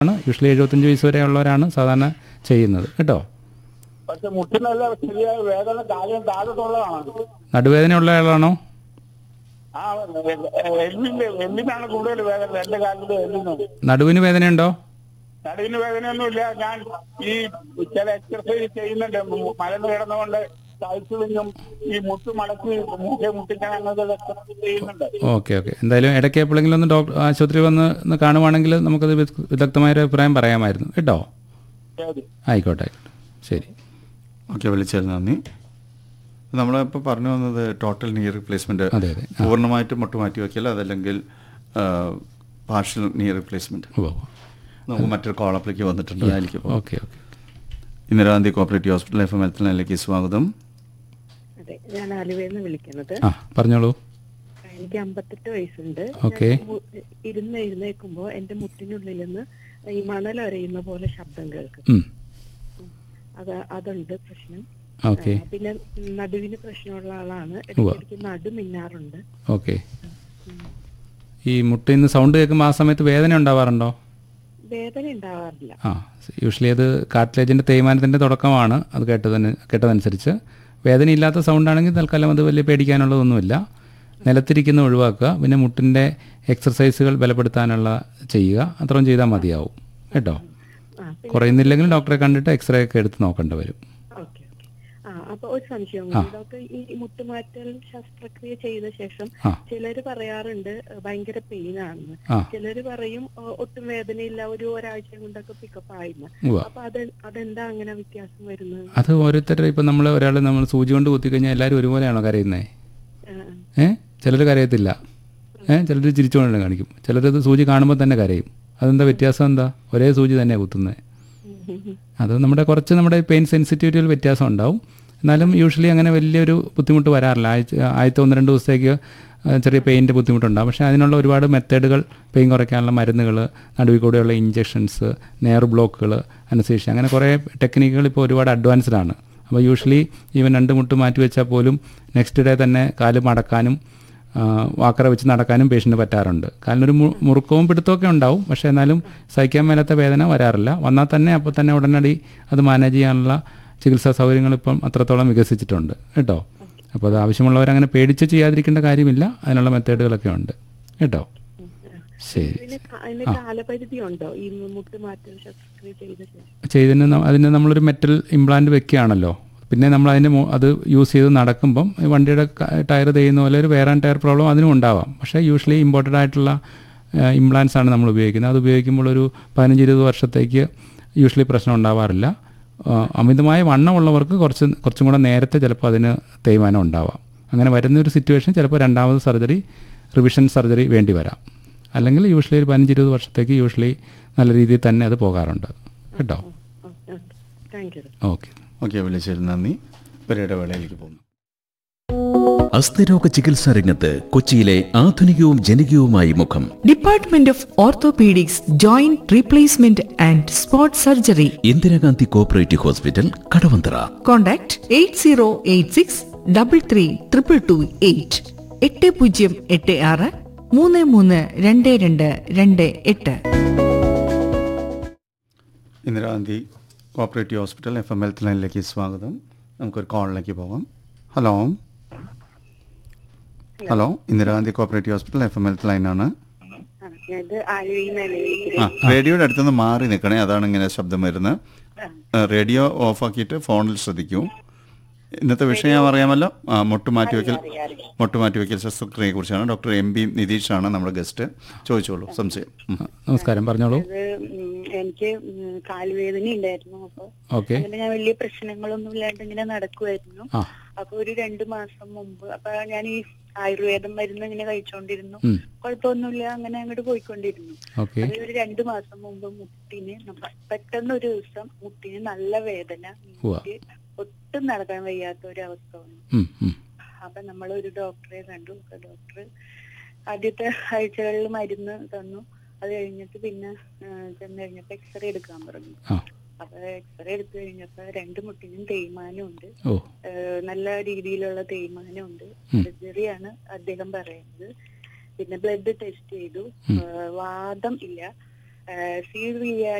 ആണ് യൂഷ്വലി എഴുപത്തഞ്ച് വയസ്സ് വരെ ഉള്ളവരാണ് സാധാരണ ചെയ്യുന്നത് കേട്ടോ പക്ഷെ മുട്ടിനല്ല ചെറിയ വേദന കാര്യം താഴോട്ടുള്ളതാണ് നടുവേദന ഉള്ള ആളാണോ ആ എല്ലിന്റെ എല്ലിനാണ് കൂടുതൽ വേദന എന്റെ കാലിന്റെ എല്ലിന് നടുവിന് വേദനയുണ്ടോ നടുവിന് വേദനയൊന്നുമില്ല ഞാൻ ഈ ചില എക്സർസൈസ് ചെയ്യുന്നുണ്ട് മ- മലന്ന് കിടന്നുകൊണ്ട് സൈക്കിളിങ്ങും ഈ മുട്ട് മടക്കി മുഖെ മുട്ടിക്കാൻ അങ്ങനത്തെ എക്സർസൈസ് ചെയ്യുന്നുണ്ട് ഓക്കെ ഓക്കെ എന്തായാലും ഇടയ്ക്ക് എപ്പോഴെങ്കിലും ഒന്ന് ഡോക്ടർ ആശുപത്രി വന്ന് ഒന്ന് കാണുവാണെങ്കിൽ നമുക്കത് വിദ- വിദഗ്ധമായൊരു അഭിപ്രായം പറയാമായിരുന്നു കേട്ടോ ശരി ആയിക്കോട്ടെ ആയിക്കോട്ടെ ശരി ഓക്കെ വിളിച്ചതിന് നന്ദി നമ്മളിപ്പോൾ പറഞ്ഞു വന്നത് ടോട്ടൽ നീ റീപ്ലേസ്മെന്റ് അതെ അതെ പൂർണ്ണമായിട്ട് മുട്ട് മാറ്റി വയ്ക്കൽ അതല്ലെങ്കിൽ പാർഷ്യൽ നീ റീപ്ലേസ്മെന്റ് ഓ നമുക്ക് മറ്റൊരു കോളപ്പിലേക്ക് വന്നിട്ടുണ്ട് അതിലേക്ക് പോകാം. Okay okay Indira Gandhi cooperative hospital F M ഹെൽത്തിലേക്ക് സ്വാഗതം അതെ ഞാൻ ആലുവയിൽ വിളിക്കുന്നത് ആ പറഞ്ഞോളൂ എനിക്ക് അമ്പത്തെട്ട് വയസ്സുണ്ട് ഓക്കെ. ഞാൻ മു- ഇരുന്ന് എഴുന്നേൽക്കുമ്പോ എന്റെ മുട്ടിനുള്ളിൽ നിന്ന് ഈ മണൽ അരയുന്ന പോലെ ശബ്ദം കേൾക്കും ഉം. അത് അതുണ്ട് പ്രശ്നം ഓക്കെ ആ, പിന്നെ നടുവിന് പ്രശ്നമുള്ള ആളാണ് ഇടയ്ക്കിടയ്ക്ക് നടു മിന്നാറുണ്ട് ഓക്കെ ഈ മുട്ടിൽ നിന്ന് സൗണ്ട് കേൾക്കുമ്പോൾ ആ സമയത്ത് വേദന ഉണ്ടാവാറുണ്ടോ വേദന ഉണ്ടാവാറില്ല ആ യൂഷ്വലി അത് കാർട്ടിലേജിൻ്റെ തേയ്മാനത്തിൻ്റെ തുടക്കമാണ് അത് കേട്ടതിന് കേട്ടതനുസരിച്ച് വേദനയില്ലാത്ത സൗണ്ടാണെങ്കിൽ തൽക്കാലം അത് വലിയ പേടിക്കാനുള്ളതൊന്നുമില്ല നിലത്തിരിക്കുന്ന ഒഴിവാക്കുക പിന്നെ മുട്ടിൻ്റെ എക്സർസൈസുകൾ ബലപ്പെടുത്താനുള്ള ചെയ്യുക അത്രയും ചെയ്താൽ മതിയാവും കേട്ടോ ആ പിന്നെ കുറയുന്നില്ലെങ്കിൽ ഡോക്ടറെ കണ്ടിട്ട് എക്സ്റേ ഒക്കെ എടുത്ത് നോക്കേണ്ടി വരും ഓക്കെ ഓക്കെ ആ അപ്പൊ ഒരു സംശയം കൂടി. ഡോക്ടർ ഈ മുട്ടുമാറ്റൽ ശസ്ത്രക്രിയ ചെയ്ത ശേഷം ആ. ചിലര് പറയാറുണ്ട് ഏഹ്, ഭയങ്കര പെയിൻ ആണെന്ന് ആ. ചിലര് പറയും ഏഹ്, ഒട്ടും വേദനയില്ല ഒരു ഒരാഴ്ച കൊണ്ടൊക്കെ പിക്കപ്പ് ആയിരുന്നു ഉവ്വ. അപ്പൊ അത് അതെന്താ അങ്ങനെ വ്യത്യാസം വരുന്നത് അത് ഓരോരുത്തരുടെ ഇപ്പം നമ്മൾ ഒരാൾ നമ്മൾ സൂചി കൊണ്ട് കുത്തിക്കഴിഞ്ഞാൽ എല്ലാവരും ഒരുപോലെയാണോ കരയുന്നത് ആ, ഏ ചിലർ കരയത്തില്ല ഏ ചിലർ ചിരിച്ചുകൊണ്ട് കാണിക്കും ചിലരത് സൂചി കാണുമ്പോൾ തന്നെ കരയും അതെന്താ വ്യത്യാസം എന്താ ഒരേ സൂചി തന്നെയാണ് കുത്തുന്നത് ഉം, ഉം, ഉം. അത് നമ്മുടെ കുറച്ച് നമ്മുടെ പെയിൻ സെൻസിറ്റിവിറ്റിയിൽ വ്യത്യാസം ഉണ്ടാവും എന്നാലും യൂഷ്വലി അങ്ങനെ വലിയൊരു ബുദ്ധിമുട്ട് വരാറില്ല ആഴ്ച ആദ്യത്തെ ഒന്ന് രണ്ട് ദിവസത്തേക്ക് ആ, ചെറിയ പെയിൻ്റെ ബുദ്ധിമുട്ടുണ്ടാകും പക്ഷേ അതിനുള്ള ഒരുപാട് മെത്തേഡുകൾ പെയിൻ കുറയ്ക്കാനുള്ള മരുന്നുകൾ നടുവിൽ കൂടെയുള്ള ഇഞ്ചെക്ഷൻസ് നെയർ ബ്ലോക്കുകൾ അനസേഷ്യ അങ്ങനെ കുറേ ടെക്നിക്കുകൾ ഇപ്പോൾ ഒരുപാട് അഡ്വാൻസ്ഡ് ആണ് അപ്പോൾ യൂഷ്വലി ഈവൻ രണ്ട് മുട്ട് മാറ്റി വെച്ചാൽ പോലും നെക്സ്റ്റ് ഡേ തന്നെ കാല് മടക്കാനും ആ, വാക്കറ വെച്ച് നടക്കാനും പേഷ്യൻ്റ് പറ്റാറുണ്ട് കാലിനൊരു മു- മുറുക്കവും പിടുത്തമൊക്കെ ഉണ്ടാവും പക്ഷേ എന്നാലും സഹിക്കാൻ മേലാത്ത വേദന വരാറില്ല വന്നാൽ തന്നെ അപ്പോൾ തന്നെ ഉടനടി അത് മാനേജ് ചെയ്യാനുള്ള ചികിത്സാ സൗകര്യങ്ങൾ ഇപ്പം അത്രത്തോളം വികസിച്ചിട്ടുണ്ട് കേട്ടോ അപ്പോൾ അത് ആവശ്യമുള്ളവരങ്ങനെ പേടിച്ച് ചെയ്യാതിരിക്കേണ്ട കാര്യമില്ല അതിനുള്ള മെത്തേഡുകളൊക്കെ ഉണ്ട് കേട്ടോ ശരി പിന്നെ ക- അതിന് കാലപരിധി ഉണ്ടോ ഈ മുട്ടുമാറ്റൽ ശസ്ത്രക്രിയ ചെയ്ത ശേഷം ചെയ്തതിന് ന- അതിന് നമ്മളൊരു മെറ്റൽ ഇംപ്ലാന്റ് വെക്കുകയാണല്ലോ പിന്നെ നമ്മൾ അതിൻ്റെ മു- അത് യൂസ് ചെയ്ത് നടക്കുമ്പം ഈ വണ്ടിയുടെ ടയർ തേയുന്ന പോലെ ഒരു വേറെ ടയർ പ്രോബ്ലം അതിനും ഉണ്ടാവാം പക്ഷേ യൂഷ്വലി ഇമ്പോർട്ടഡ് ആയിട്ടുള്ള ഇംപ്ലാന്റ്സ് ആണ് നമ്മൾ ഉപയോഗിക്കുന്നത് അത് ഉപയോഗിക്കുമ്പോൾ ഒരു പതിനഞ്ച് ഇരുപത് വർഷത്തേക്ക് യൂഷ്വലി പ്രശ്നം ഉണ്ടാവാറില്ല ആ, അമിതമായ വണ്ണമുള്ളവർക്ക് കുറച്ച് കുറച്ചും കൂടെ നേരത്തെ ചിലപ്പോൾ അതിന് തേയ്മാനം ഉണ്ടാവാം അങ്ങനെ വരുന്ന ഒരു സിറ്റുവേഷൻ ചിലപ്പോൾ രണ്ടാമത് സർജറി റിവിഷൻ സർജറി വേണ്ടി വരാം അല്ലെങ്കിൽ യൂഷ്വലി ഒരു പതിനഞ്ച് ഇരുപത് വർഷത്തേക്ക് യൂഷ്വലി നല്ല രീതിയിൽ തന്നെ അത് പോകാറുണ്ട് കേട്ടോ താങ്ക് യു ഓക്കെ ഓക്കെ വിളിച്ചതിന് നന്ദി ഒരു ഇടവേളയിലേക്ക് പോകുന്നു അസ്ഥിരോഗ ചികിത്സാ രംഗത്ത് കൊച്ചിയിലെ ആധുനികവും ജനകീയവുമായി മുഖം department of orthopaedics joint replacement and sport surgery Indira Gandhi cooperative hospital Kadavanthra contact eight zero eight six double three triple two eight എട്ട് പൂജ്യം എട്ട് ആറ് മൂന്ന് മൂന്ന് രണ്ട് രണ്ട് രണ്ട് എട്ട് Indira Gandhi cooperative hospital F M health ലൈനിലേക്ക് സ്വാഗതം നമുക്കൊരു കോളിലേക്ക് പോകാം hello hello Indira Gandhi cooperative hospital F M health ലൈനാണ് ഇത് ആലുവയിൽ നിന്നാണ് ആ റേഡിയോയുടെ അടുത്തുനിന്ന് മാറി നിൽക്കണേ അതാണ് ഇങ്ങനെ ശബ്ദം വരുന്നത് ആ, റേഡിയോ ഓഫാക്കിയിട്ട് ഫോണിൽ ശ്രദ്ധിക്കൂ ഇന്നത്തെ വിഷയം അറിയാമല്ലോ ആ, മുട്ടുമാറ്റി വയ്ക്കൽ മുട്ടുമാറ്റി വയ്ക്കൽ ശസ്ത്രക്രിയയെ കുറിച്ചാണ് ഡോക്ടർ എം ബി നിതീഷാണ് നമ്മുടെ ഗസ്റ്റ് ചോദിച്ചോളൂ സംശയം ഉം. നമസ്കാരം പറഞ്ഞോളൂ അത് ഉം, എനിക്ക് ഉം, കാലുവേദന ഉണ്ടായിരുന്നു അപ്പൊ ഓക്കെ അങ്ങനെ ഞാൻ വലിയ പ്രശ്നങ്ങളൊന്നും ഇല്ലാണ്ട് ഇങ്ങനെ നടക്കുമായിരുന്നു ആ അപ്പൊ ഒരു രണ്ടു മാസം മുമ്പ് അപ്പൊ ഞാൻ ഈ ആയുർവേദം മരുന്ന് ഇങ്ങനെ കഴിച്ചോണ്ടിരുന്നു ഉം. കുഴപ്പമൊന്നുമില്ല അങ്ങനെ അങ്ങോട്ട് പോയിക്കൊണ്ടിരുന്നു ഓക്കെ അത് ഒരു രണ്ടു മാസം മുമ്പ് മുട്ടിന് നമ്മ- പെട്ടെന്ന് ഒരു ദിവസം മുട്ടിന് നല്ല വേദന ഉവ്വ. മുട്ടി ഒട്ടും നടക്കാൻ വയ്യാത്ത ഒരു അവസ്ഥ വന്നു ഉം, ഉം. അപ്പൊ നമ്മൾ ഒരു ഡോക്ടറെ കണ്ടു അപ്പൊ ഡോക്ടർ ആദ്യത്തെ ആഴ്ചകളിൽ മരുന്ന് തന്നു അത് കഴിഞ്ഞിട്ട് പിന്നെ ആ, ചെന്ന് കഴിഞ്ഞപ്പോ എക്സ്റേ എടുക്കാൻ പറഞ്ഞു ആ അപ്പൊ എക്സ്റേ എടുത്തു കഴിഞ്ഞപ്പോ രണ്ട് മുട്ടിനും തേയ്മാനം ഉണ്ട് ഓ ഏഹ് നല്ല രീതിയിലുള്ള തേയ്മാനം ഉണ്ട് ഉം. സർജറിയാണ് അദ്ദേഹം പറയുന്നത് പിന്നെ ബ്ലഡ് ടെസ്റ്റ് ചെയ്തു ഏഹ് വാദം ഇല്ല സീരിയ